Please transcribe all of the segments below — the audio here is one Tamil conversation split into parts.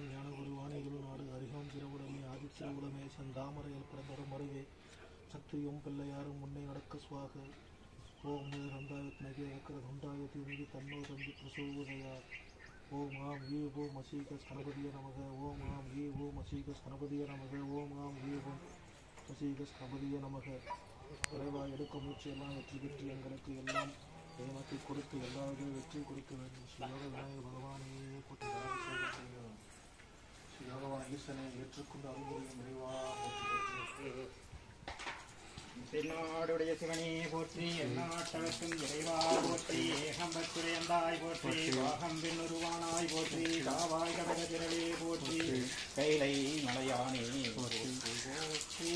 ஞான குருவாணிகள் நாடு அரிகாம் திரவுடமே ஆதித்திரவுடமே செந்தாமரையில் பிறந்தரும் மருவே சக்தியும் பிள்ளையாரும் முன்னே நடக்க சுவாக ஓம் ரந்தாயத்னகே வக்கர துண்டாய தீமிதி தன்னோ தந்தி பிரசோதயா ஓம் ஆம் ஈ ஓம் அசீகஸ் கணபதிய நமக ஓம் ஆம் ஈ ஓம் அசீகஸ் கணபதிய நமக ஓம் ஆம் ஈ ஓம் அசீகஸ் கணபதிய நமக விரைவா எடுக்க மூச்சு எல்லாம் வெற்றி பெற்று எங்களுக்கு எல்லாம் எனக்கு கொடுத்து எல்லாவித வெற்றி கொடுக்க வேண்டும் ஸ்ரீயோக விநாயக பகவானையே போட்டு அபிஷேகம் செய்கிறோம் ஸ்ரீ பகவான் ஈசனை ஏற்றுக்கொண்டு அருள்புரியும் விரைவா போற்றி தென்னாடுடைய சிவனே போற்றி எந்நாட்டவர்க்கும் இறைவா போற்றி ஏகம்பத்துடையந்தாய் போற்றி வாகம் பின்னுருவானாய் போற்றி காவாய் கடகதிரவே போற்றி கைலை மலையானே போற்றி போற்றி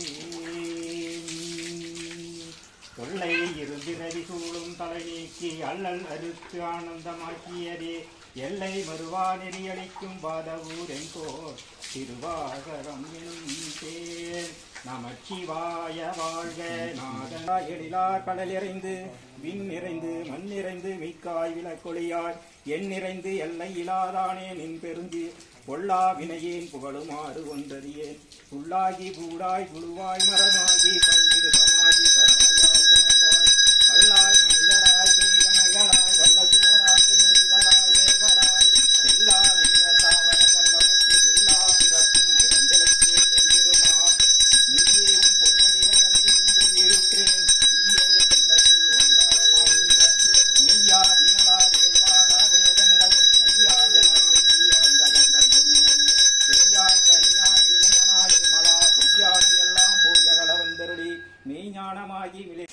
தொல்லை இருந்திரவி சூழும் தலை நீக்கி அல்லல் அறுத்து ஆனந்தமாக்கியதே எல்லை மறுவா நெறியளிக்கும் பாதவூரென் போர் திருவாகரம் எனும் பேர் நமச்சிவாய வாழ்க நாதனா எழிலார் கடல் இறைந்து விண் நிறைந்து மண் நிறைந்து மிக்காய் விளக்கொளியாய் எண் நிறைந்து எல்லை இலாதானே நின் பெருந்தி பொல்லா வினையேன் புகழுமாறு ஒன்றறியேன் புல்லாகி பூடாய் புழுவாய் மரமாகி பல்விருதமாகி பரமாய் பாம்பாய் கல்லாய் மனிதராய் தெய்வனைகளாய் வல்ல சுவராகி முனிவராய் தேவராய் எல்லா இந்த தாவர சங்கமத்து எல்லா பிறப்பும் பிறந்தெழுத்தேன் எம்பெருமான் நீயே உன் பொன்னடிய கண்டு நின்று இருக்கிறேன் நீயே உள்ளத்தில் ஒன்றாரமாகின்ற நீயா வினலா விரைவாக வேதங்கள் ஐயா என ஓங்கி ஆழ்ந்த கண்ட வெய்யாய் கனியாய் இளையனாய் மலா பொய்யானை எல்லாம் போயகல வந்தருளி மெய்ஞானமாகி விளை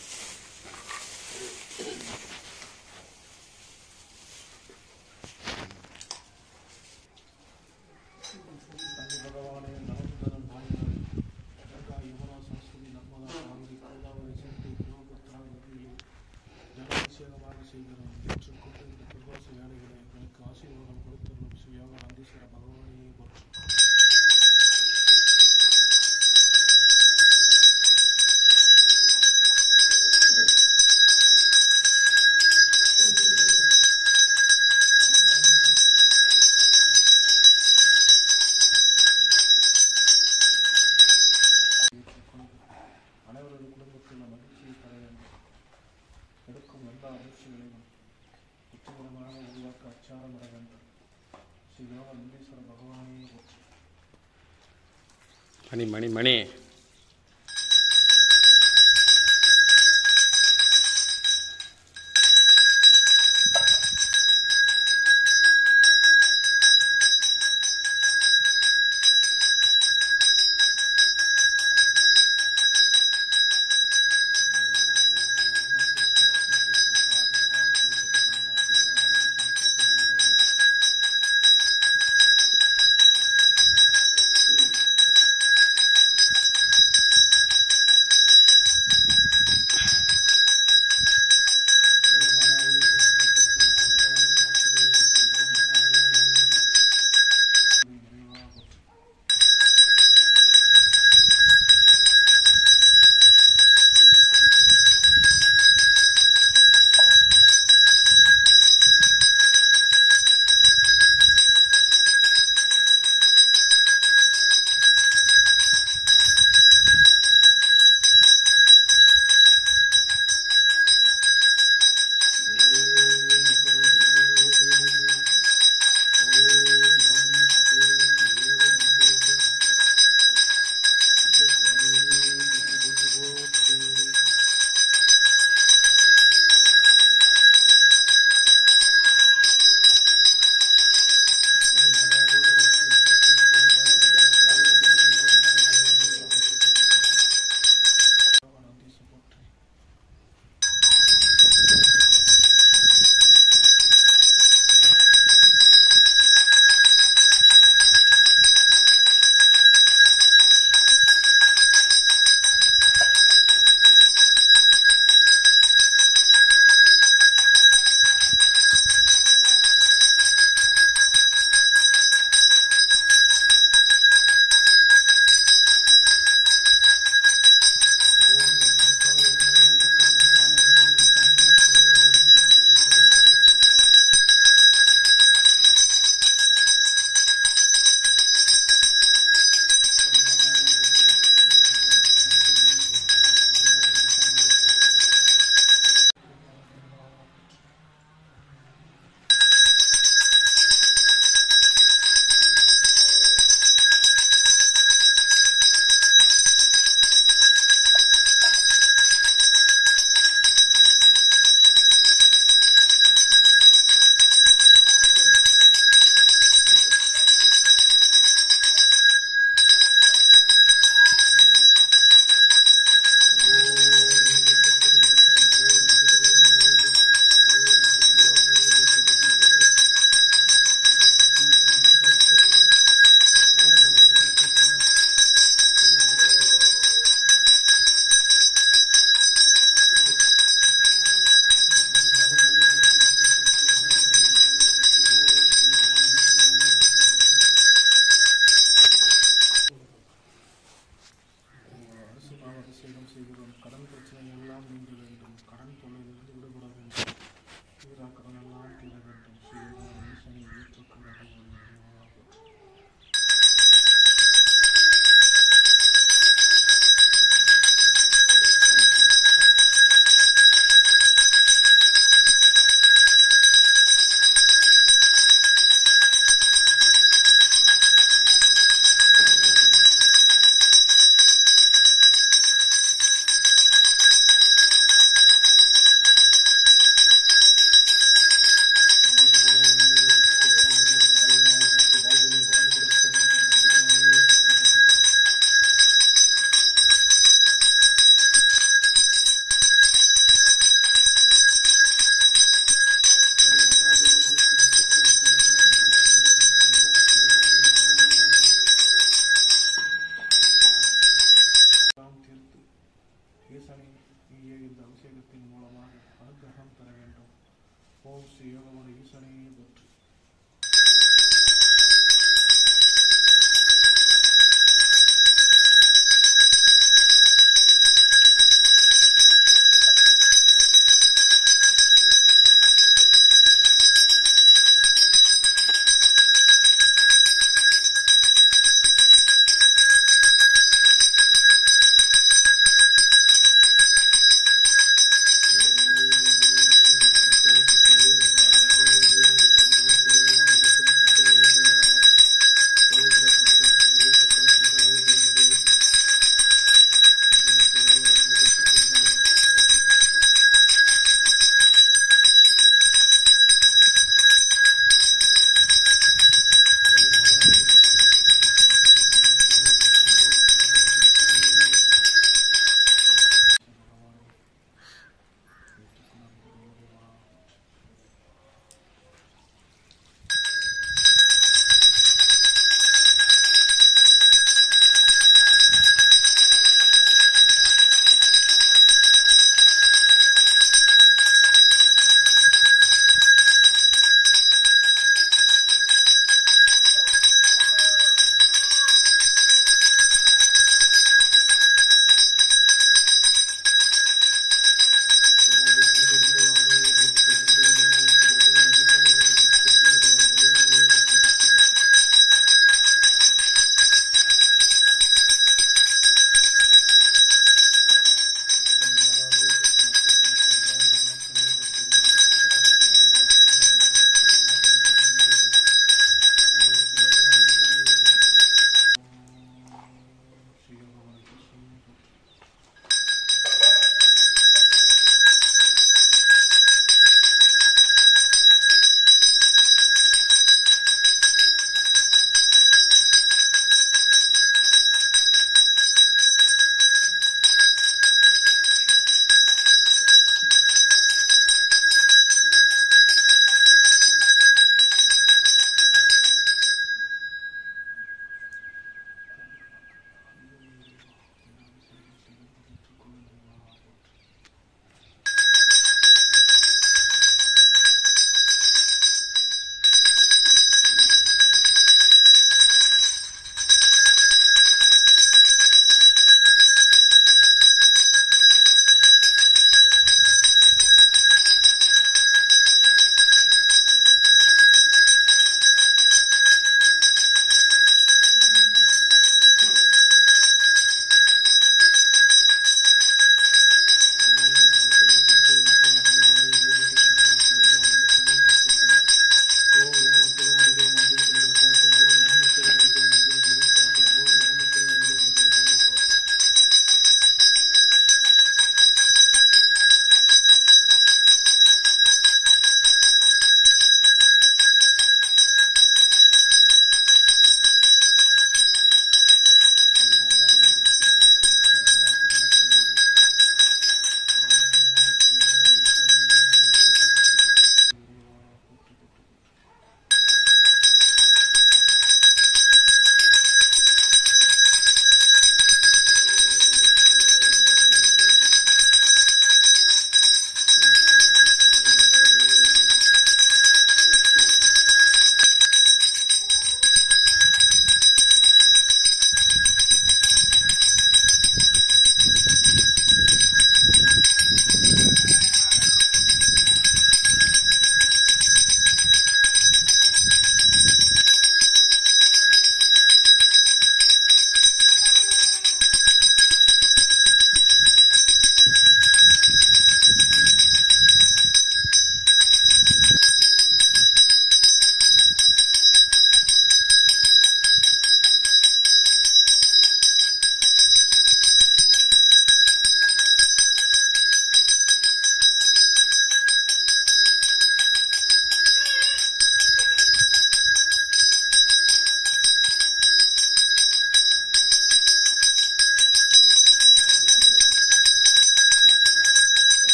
தந்தை பகவானே நவசுந்தரம் நாயனார் கங்கா யமுனா சரஸ்வதி நர்மதா காவிரி கோதாவரி செட்டி பிரம்மபுத்திரா நதியிலே ஜனாபிஷேகமாக செய்கிறோம் ஏற்றுக்கொண்டு இந்த பிரதோஷ வேலைகளை எங்களுக்கு ஆசீர்வாதம் கொடுத்துள்ளும் ஸ்ரீயாக நந்தீஸ்வர பகவானையே போற்றி ஏற்றுக்கொண்டு அனைவரது குடும்பத்தில் மகிழ்ச்சியை தர வேண்டும் எடுக்கும் எல்லா முயற்சிகளையும் வெற்றிகரமாக உருவாக்க அச்சாரமிட வேண்டும் ஸ்ரீ யோக நந்தீஸ்வர பகவானையே போற்றி மணி மணி மணி ஓம்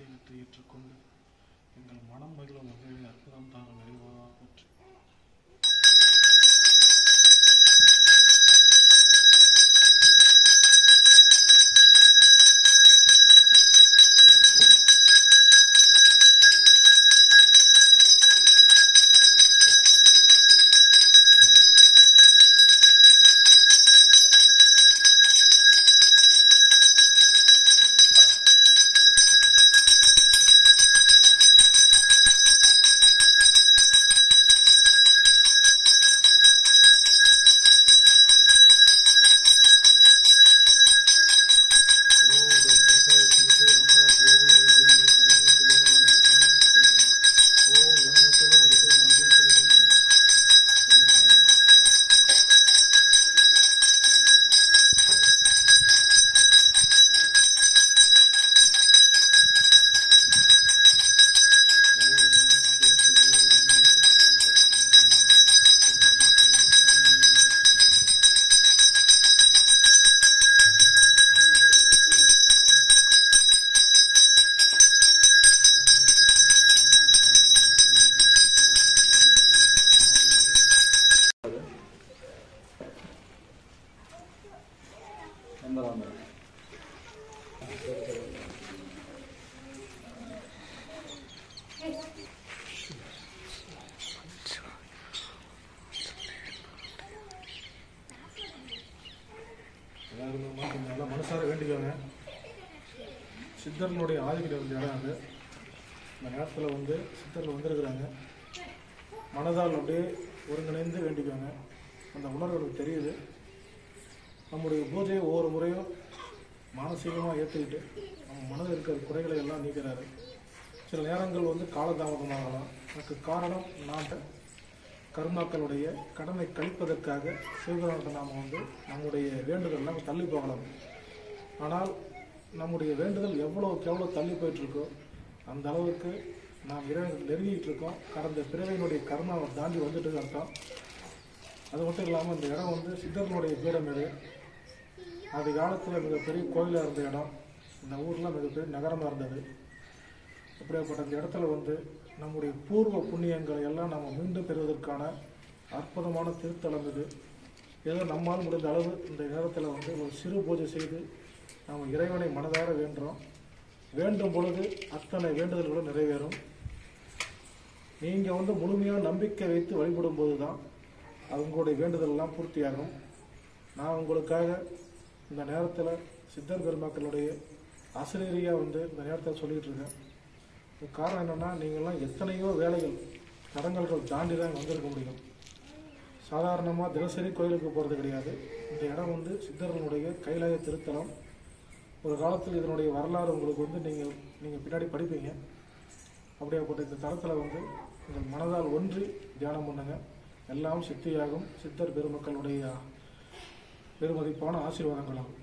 அபிஷேகத்தை ஏற்றுக்கொண்டு எங்கள் மனம் மகிழும் வகையில் அற்புதம் தாரும் இறைவா போற்றி எல்லாருமே கொஞ்சம் நல்லா மனசார வேண்டிக்கோங்க சித்தர்களுடைய ஆதிக்கிற இருந்த இடம் அது இந்த நேரத்தில் வந்து சித்தர்கள் வந்திருக்கிறாங்க மனதால் அப்படியே ஒருங்கிணைந்து வேண்டிக்கோங்க அந்த உணர்வுகளுக்கு தெரியுது நம்முடைய பூஜையை ஒவ்வொரு முறையும் மானசீகமாக ஏற்றுக்கிட்டு நம்ம மனதில் இருக்கிற குறைகளை எல்லாம் நீக்கிறாரு சில நேரங்கள் வந்து காலதாமதமாகலாம் அதுக்கு காரணம் நாம் கருணாக்களுடைய கடனை கழிப்பதற்காக சிவபெருமானத்தை நாம் வந்து நம்முடைய வேண்டுதல் நம்ம தள்ளி போகலாம் ஆனால் நம்முடைய வேண்டுதல் எவ்வளோக்கு எவ்வளோ தள்ளி போயிட்டு இருக்கோ அந்த அளவுக்கு நாம் இறைவன் நெருங்கிட்டு இருக்கோம் கடந்த பிறவையினுடைய கர்மாவை தாண்டி வந்துட்டு அர்த்தம் அது மட்டும் இல்லாமல் இந்த இடம் வந்து சித்தர்களுடைய பீடம் இது அது காலத்தில் மிகப்பெரிய கோயிலாக இருந்த இடம் இந்த ஊரில் மிகப்பெரிய நகரமாக இருந்தது அப்படியாப்பட்ட இந்த இடத்துல வந்து நம்முடைய பூர்வ புண்ணியங்களை எல்லாம் நம்ம மீண்டும் பெறுவதற்கான அற்புதமான திருத்தலம் இது ஏதோ நம்மால் முடிந்த அளவு இந்த நேரத்தில் வந்து ஒரு சிறு பூஜை செய்து நம்ம இறைவனை மனதார வேண்டுறோம் வேண்டும் பொழுது அத்தனை வேண்டுதல்களும் நிறைவேறும் நீங்கள் வந்து முழுமையாக நம்பிக்கை வைத்து வழிபடும் போது தான் அது உங்களுடைய வேண்டுதலெல்லாம் பூர்த்தியாகும் நான் உங்களுக்காக இந்த நேரத்தில் சித்தர் பெருமக்களுடைய ஆசிரியரியாக வந்து இந்த நேரத்தில் சொல்லிகிட்டு இருக்கேன் இதுக்கு காரணம் என்னென்னா நீங்கள்லாம் எத்தனையோ வேலைகள் தடங்கல்கள் தாண்டி தான் இங்க வந்திருக்க முடியும் சாதாரணமாக தினசரி கோயிலுக்கு போகிறது கிடையாது இந்த இடம் வந்து சித்தர்களுடைய கைலாய திருத்தலம் ஒரு காலத்தில் இதனுடைய வரலாறு உங்களுக்கு வந்து நீங்கள் நீங்கள் பின்னாடி படிப்பீங்க அப்படியாப்பட்ட இந்த தளத்தில் வந்து உங்கள் மனதால் ஒன்றி தியானம் பண்ணுங்க எல்லாம் சித்தியாகும் சித்தர் பெருமக்களுடைய பெருமதிப்பான ஆசீர்வாதங்களாகும்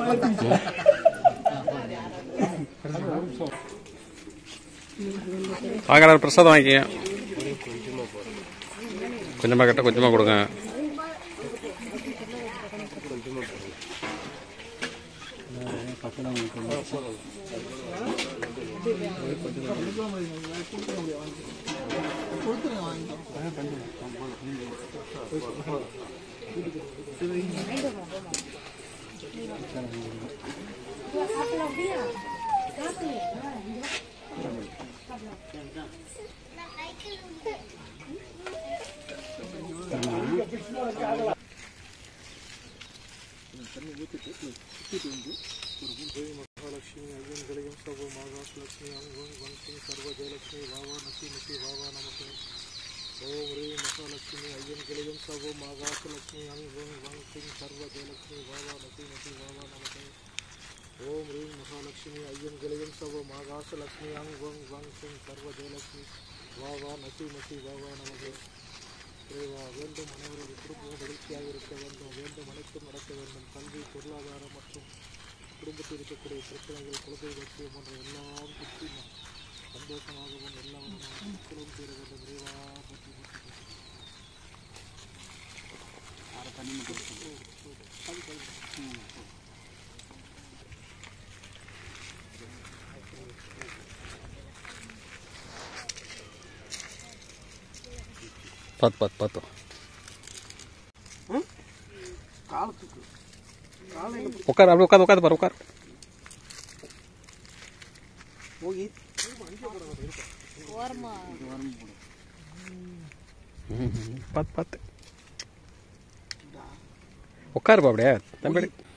வாங்க பிரசாதம் வாங்கிக்கங்க கொஞ்சமாக கேட்டால் கொஞ்சமாக கொடுங்க மகாலட்சுமி ஐயன்களையும் சர்வ மகாலட்சுமி அங்கும் வன்சிங் சர்வ ஜெயலட்சுமி வாவா நசி நசி வாவா நமக்கு ஓம் ரீ மகாலட்சுமி ஐயன்களையும் சர்வ மகாலட்சுமி அங்கும் வன்சிங் சர்வ ஜெயலட்சுமி வாவா நசி நசி வாவா நமக்கு ஓம் ரீ மகாலட்சுமி ஐயன்களையும் சர்வ மகாலட்சுமி அங்கும் வன்சிங் சர்வ ஜெயலட்சுமி வாவா நசி நசி வாவா நமக்கு இறைவா வேண்டும் அனைவரது குடும்பம் மகிழ்ச்சியாக இருக்க வேண்டும் வேண்டும் அனைத்தும் நடக்க வேண்டும் கல்வி பொருளாதாரம் மற்றும் குடும்பத்தில் இருக்கக்கூடிய பிரச்சனைகள் குழந்தை லட்சியம் போன்ற எல்லாம் சுற்றி சந்தோஷமாகவும் எல்லாரும் மக்களும் தீர வேண்டும் இறைவா பற்றி பார்த்து பார்த்து பார்த்து காலத்துக்கு காலையில் உட்கார் அப்படியே உட்காந்து உட்காந்து பாரு உட்கார் போய் பார்த்து பார்த்து உட்காருப்பா அப்படியே தம்பி